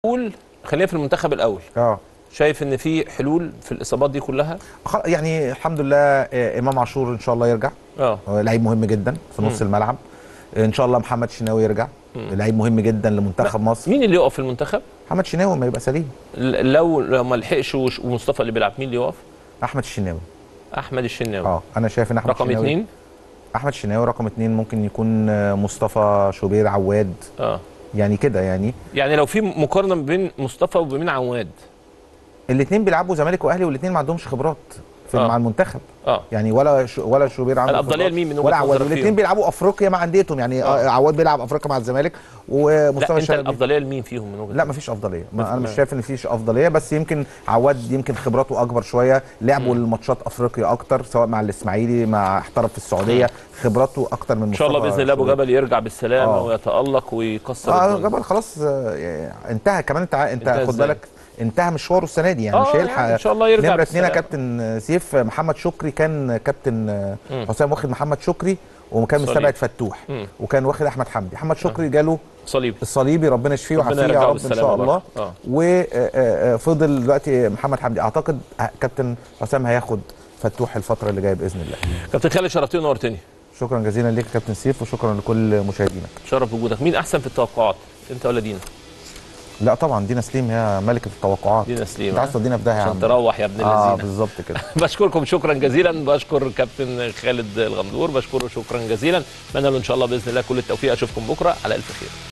قول خلينا في المنتخب الاول اه شايف ان في حلول في الاصابات دي كلها خ- يعني الحمد لله آه، امام عاشور ان شاء الله يرجع اه هو لعيب مهم جدا في نص مم. الملعب آه، ان شاء الله محمد شناوي يرجع مم. لعيب مهم جدا لمنتخب مصر مين اللي يقف في المنتخب محمد شناوي ما يبقى سليم ل- لو لو ما لحقش وش- ومصطفى اللي بيلعب مين اللي يقف احمد الشناوي احمد الشناوي اه انا شايف ان احمد رقم الشناوي اثنين احمد الشناوي رقم اثنين ممكن يكون آه، مصطفى شوبير عواد اه يعني كده يعني يعني لو في مقارنه بين مصطفى وبين عواد الاثنين بيلعبوا زمالك واهلي والاثنين ما عندهمش خبرات في آه. مع المنتخب اه يعني ولا ش... ولا شوبير عنده الأفضلية خبرات لمين من وجهة ولا عواد نظرك والاثنين فيهم؟ بيلعبوا افريقيا مع انديتهم يعني آه. آه. عواد بيلعب افريقيا مع الزمالك لا ومصطفى انت الشلبي الافضليه لمين فيهم من وجهه لا مفيش افضليه بس ما انا مش ما- شايف ان فيش افضليه بس يمكن عواد يمكن خبراته اكبر شويه لعبوا الماتشات افريقيا اكتر سواء مع الاسماعيلي مع احترف في السعوديه خبراته اكتر من ان شاء الله مصطفى باذن الله ابو شوبير. جبل يرجع بالسلامه آه. ويتالق ويكسر اه الدنيا. جبل خلاص آه، يعني انتهى كمان انت ع- انت انتهى خد إزاي؟ بالك انتهى مشواره السنه دي يعني آه، مش هيلحق يعني إن شاء الله يرجع نمره اثنين يا بالسلامة. كابتن سيف محمد شكري كان كابتن آه، مم. حسام واخد محمد شكري وكان صليب. مستبعد فتوح مم. وكان واخد احمد حمدي محمد شكري جاله صليبي الصليبي ربنا يشفيه ربنا ويعافيه يا يرجعه رب ان بالسلامة شاء الله برضه. آه. وفضل دلوقتي محمد حمدي اعتقد كابتن حسام هياخد فتوح الفتره اللي جايه باذن الله كابتن خالد شرفتني ونورتني شكرا جزيلا ليك يا كابتن سيف وشكرا لكل مشاهدينك شرف وجودك مين احسن في التوقعات انت ولا دينا لا طبعا دينا سليم هي ملكه التوقعات دينا سليم انت عايز ها؟ تودينا في داهيه يا عشان عم تروح يا ابن اه الذين بالظبط كده بشكركم شكرا جزيلا بشكر كابتن خالد الغندور بشكره شكرا جزيلا اتمنى له ان شاء الله باذن الله كل التوفيق اشوفكم بكره على الف خير